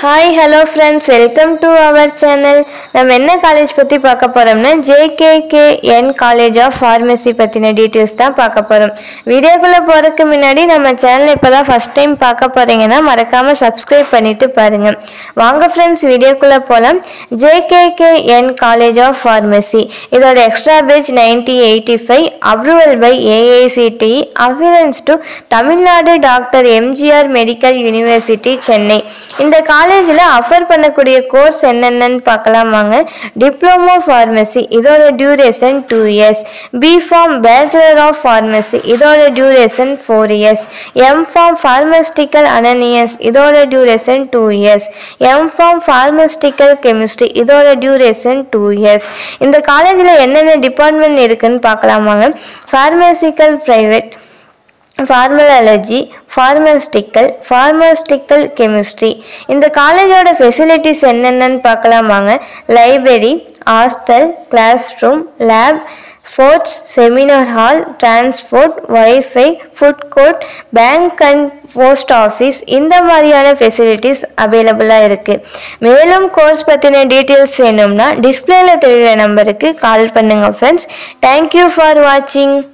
hi hello friends welcome to our channel நம்ம என்ன college பற்றி பார்க்க போகிறோம்னா ஜேகேகேஎன் காலேஜ் ஆஃப் ஃபார்மசி பற்றின டீட்டெயில்ஸ் தான் பார்க்க போகிறோம் வீடியோக்குள்ளே போகிறதுக்கு முன்னாடி நம்ம சேனல் இப்போ தான் ஃபஸ்ட் டைம் பார்க்க போகிறீங்கன்னா மறக்காமல் சப்ஸ்கிரைப் பண்ணிவிட்டு பாருங்கள் வாங்க ஃப்ரெண்ட்ஸ் வீடியோக்குள்ளே போகலாம் ஜேகேகேஎன் காலேஜ் ஆஃப் ஃபார்மசி இதோட extra page nineteen eighty five approval by AICTE affiliance to Tamil Nadu doctor MGR medical university Chennai இந்த காலேஜில் அஃபர் பண்ணக்கூடிய கோர்ஸ் என்னென்னு பார்க்கலாம் வாங்க டிப்ளமோ ஃபார்மசி இதோட duration two years B pharm bachelor of pharmacy இதோட duration four years M pharm pharmaceutical analysis இதோட duration two years M pharm pharmaceutical chemistry இதோட டியூரேஷன் டூ இயர்ஸ் இந்த காலேஜில் என்னென்ன டிபார்ட்மெண்ட் இருக்குன்னு பார்க்கலாம் வாங்க pharmaceutical private pharmacology pharmaceutical pharmaceutical chemistry இந்த காலேஜோட ஃபெசிலிட்டிஸ் என்னென்னு பார்க்கலாம் வாங்க library hostel class room lab sports seminar hall transport wifi food court bank and post office இந்த மாதிரியான ஃபெசிலிட்டிஸ் அவைலபிளாக இருக்குது மேலும் கோர்ஸ் பற்றின டீட்டெயில்ஸ் வேணும்னா டிஸ்பிளேல தெரிகிற நம்பருக்கு கால் பண்ணுங்கள் ஃப்ரெண்ட்ஸ் தேங்க்யூ ஃபார் வாட்சிங்